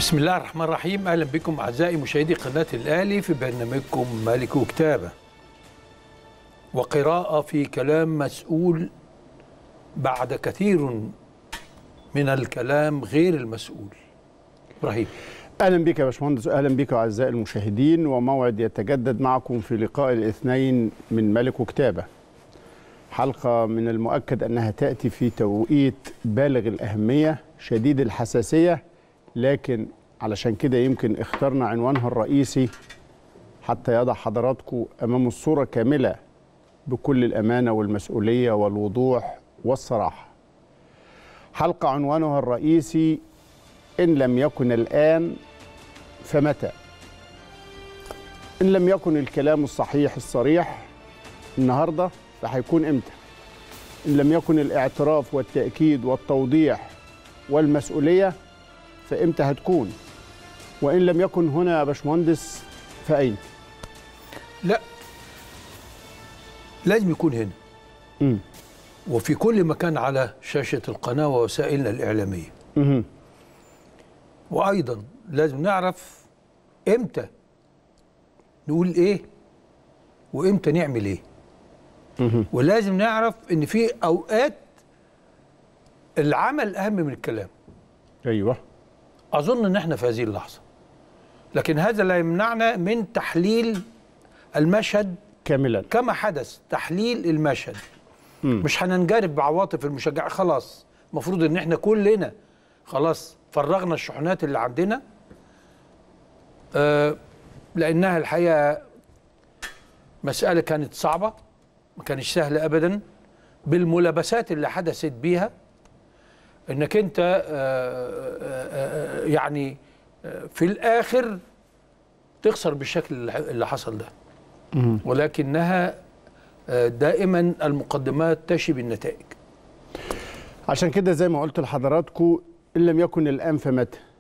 بسم الله الرحمن الرحيم اهلا بكم اعزائي مشاهدي قناه الاهلي في برنامجكم ملك وكتابه وقراءه في كلام مسؤول بعد كثير من الكلام غير المسؤول ابراهيم اهلا بك يا باشمهندس اهلا بك اعزائي المشاهدين وموعد يتجدد معكم في لقاء الاثنين من ملك وكتابه حلقه من المؤكد انها تاتي في توقيت بالغ الاهميه شديد الحساسيه لكن علشان كده يمكن اخترنا عنوانها الرئيسي حتى يضع حضراتكم امام الصوره كامله بكل الامانه والمسؤوليه والوضوح والصراحه حلقه عنوانها الرئيسي ان لم يكن الان فمتى ان لم يكن الكلام الصحيح الصريح النهارده فهيكون امتى ان لم يكن الاعتراف والتاكيد والتوضيح والمسؤوليه فامتى هتكون وان لم يكن هنا يا باشمهندس فاين لا لازم يكون هنا امم وفي كل مكان على شاشه القناه ووسائلنا الاعلاميه امم وايضا لازم نعرف امتى نقول ايه وامتى نعمل ايه امم ولازم نعرف ان في اوقات العمل اهم من الكلام ايوه اظن ان احنا في هذه اللحظه لكن هذا لا يمنعنا من تحليل المشهد كاملا كما حدث تحليل المشهد مم. مش هننجرف بعواطف المشجع خلاص المفروض ان احنا كلنا خلاص فرغنا الشحنات اللي عندنا آه لانها الحقيقه مساله كانت صعبه ما كانش سهله ابدا بالملابسات اللي حدثت بيها انك انت آه، آه، آه، يعني آه، في الاخر تخسر بالشكل اللي اللي حصل ده مم. ولكنها آه، دائما المقدمات تشي بالنتائج عشان كده زي ما قلت لحضراتكم ان لم يكن الان فمتى